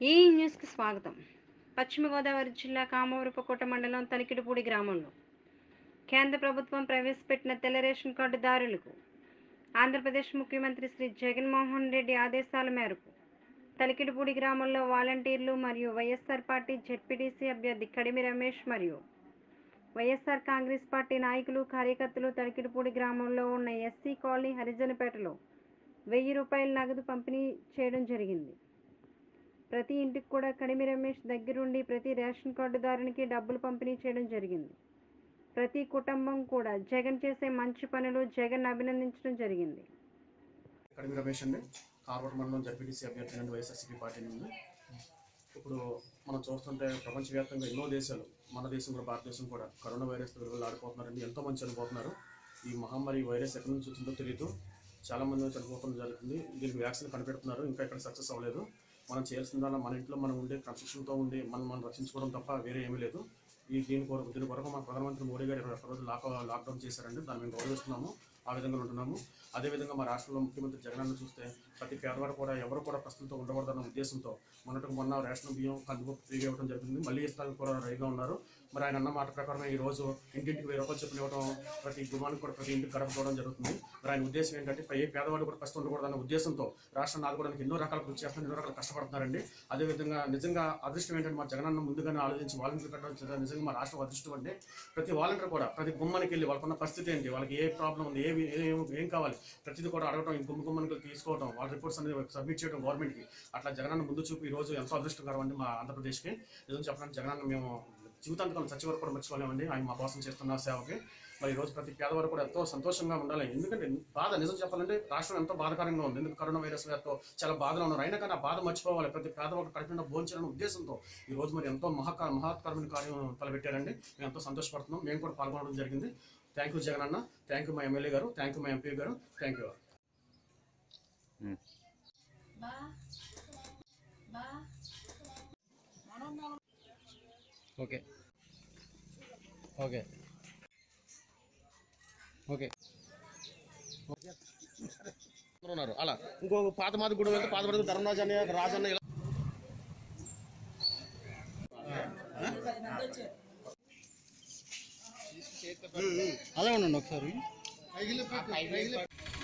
ఈ న్యూస్కి స్వాగతం పశ్చిమ గోదావరి జిల్లా కామవరపుకోట మండలం తలికిడిపూడి గ్రామంలో కేంద్ర ప్రభుత్వం ప్రవేశపెట్టిన తెల్ల రేషన్ కార్డుదారులకు ఆంధ్రప్రదేశ్ ముఖ్యమంత్రి శ్రీ జగన్మోహన్ రెడ్డి ఆదేశాల మేరకు తలికిడిపూడి గ్రామంలో వాలంటీర్లు మరియు వైఎస్ఆర్ పార్టీ జెడ్పీటీసీ అభ్యర్థి కడిమి రమేష్ మరియు వైఎస్ఆర్ కాంగ్రెస్ పార్టీ నాయకులు కార్యకర్తలు తలికిడిపూడి గ్రామంలో ఉన్న ఎస్సీ కాలనీ హరిజనపేటలో వెయ్యి రూపాయల నగదు పంపిణీ చేయడం జరిగింది ప్రతి ఇంటికి కూడా కడిమి రమేష్ దగ్గరుండి ప్రతి రేషన్ కార్డుదారునికి డబ్బులు పంపిణీ చేయడం జరిగింది ప్రతి కుటుంబం కూడా జగన్ చేసే మంచి పనులు జగన్ అభినందించడం జరిగింది కడిమి రమేష్ అండి కార్వర్ మండలం జడ్పీటీసీ అభ్యర్థి నుండి వైఎస్ఆర్సీపీ పార్టీ నుండి ఇప్పుడు మనం చూస్తుంటే ప్రపంచవ్యాప్తంగా ఎన్నో దేశాలు మన దేశం కూడా భారతదేశం కూడా కరోనా వైరస్ విలువలు ఆడిపోతున్నారండి ఎంతో మంది చనిపోతున్నారు ఈ మహమ్మారి వైరస్ ఎక్కడి నుంచి వచ్చిందో తెలియదు చాలా మంది చనిపోవడం జరుగుతుంది దీనికి వ్యాక్సిన్ కనిపెడుతున్నారు ఇంకా ఇక్కడ సక్సెస్ అవ్వలేదు మనం చేయాల్సిందల్లా మన ఇంట్లో మనం ఉండే క్రమశిక్షణతో ఉండి మనం మనం రక్షించుకోవడం తప్ప వేరే ఏమీ లేదు ఈ దీని కొరకు దీని కొరకు మన ప్రధానమంత్రి మోడీ గారు ఇరవై ఒక్క రోజులు లాక్ లాక్డౌన్ చేశారండి దాన్ని మేము గౌరవిస్తున్నాము ఆ విధంగా ఉంటున్నాము అదేవిధంగా మా రాష్ట్రంలో ముఖ్యమంత్రి జగనన్న చూస్తే ప్రతి పేదవాడు కూడా ఎవరు కూడా ప్రస్తుతం ఉండకూడదన్న ఉద్దేశంతో మొన్నటికి మొన్న రేషన్ బియ్యం కందిపప్పు ఫ్రీగా ఇవ్వడం జరిగింది మళ్ళీ ఇస్తానికి కూడా రెడీగా ఉన్నారు మరి ఆయన అన్న మాట ప్రకారం ఈ రోజు ఇంటింటికి వెయ్యి రూపాయలు చెప్పిన ఇవ్వడం ప్రతి గుమానికి కూడా ప్రతి ఇంటికి గడపడం జరుగుతుంది మరి ఆయన ఉద్దేశం ఏంటంటే ఏ పేదవాడు కూడా ప్రస్తుతం ఉండకూడదన్న ఉద్దేశంతో రాష్ట్రం ఆదుకోవడానికి ఎన్నో రకాల కృషి చేస్తున్నారు ఎన్నో రకాల కష్టపడుతున్నారండి అదేవిధంగా నిజంగా అదృష్టం ఏంటంటే మా జగనన్న ముందుగానే ఆలోచించి వాలంటీర్ కట్టడం చాలా నిజంగా మా రాష్ట్రం అదృష్టం అంటే ప్రతి వాలంటీర్ కూడా ప్రతి గుమ్మానికి వెళ్ళి వాళ్ళకున్న పరిస్థితి ఏంటి వాళ్ళకి ఏ ప్రాబ్లం ఉంది ఏ ఏ- ఏం కావాలి ప్రతిదీ కూడా అడగటం ఈ గుమ్మ గుమ్మనికి తీసుకోవడం వాళ్ళ రిపోర్ట్స్ అనేది సబ్మిట్ చేయడం గవర్నమెంట్కి అట్లా జగనన్న ముందు చూపు ఈ రోజు ఎంతో అదృష్టకరం అండి మా ఆంధ్రప్రదేశ్కి నిజం చెప్పడానికి జగనన్న మేము జీవితాంతం చచ్చి వరకు కూడా మర్చిపోలేమండి ఆయన మా కోసం చేస్తున్న సేవకి మరి ఈ రోజు ప్రతి పేదవారు కూడా ఎంతో సంతోషంగా ఉండాలి ఎందుకంటే బాధ నిజం చెప్పాలంటే రాష్ట్రం ఎంతో బాధకరంగా ఉంది ఎందుకంటే కరోనా వైరస్ వ్యాధితో చాలా బాధలో ఉన్నారు అయినా కానీ ఆ బాధ మర్చిపోవాలి ప్రతి పేదవాడు కడుపున భోంచాలనే ఉద్దేశంతో ఈ రోజు మరి ఎంతో మహా మహత్కరమైన కార్యం తలపెట్టారండి మేము ఎంతో సంతోషపడుతున్నాం మేము కూడా పాల్గొనడం జరిగింది థ్యాంక్ యూ జగన్ అన్న థ్యాంక్ యూ మా ఎమ్మెల్యే గారు థ్యాంక్ యూ మా ఎంపీ గారు thank you okay okay okay అందరూ ఉన్నారు అలా ఇంకో పాత మాది గుడి వెళ్తే పాత మాది ధర్మరాజు అనే రాజన్న ఇలా అలా ఉండండి ఒకసారి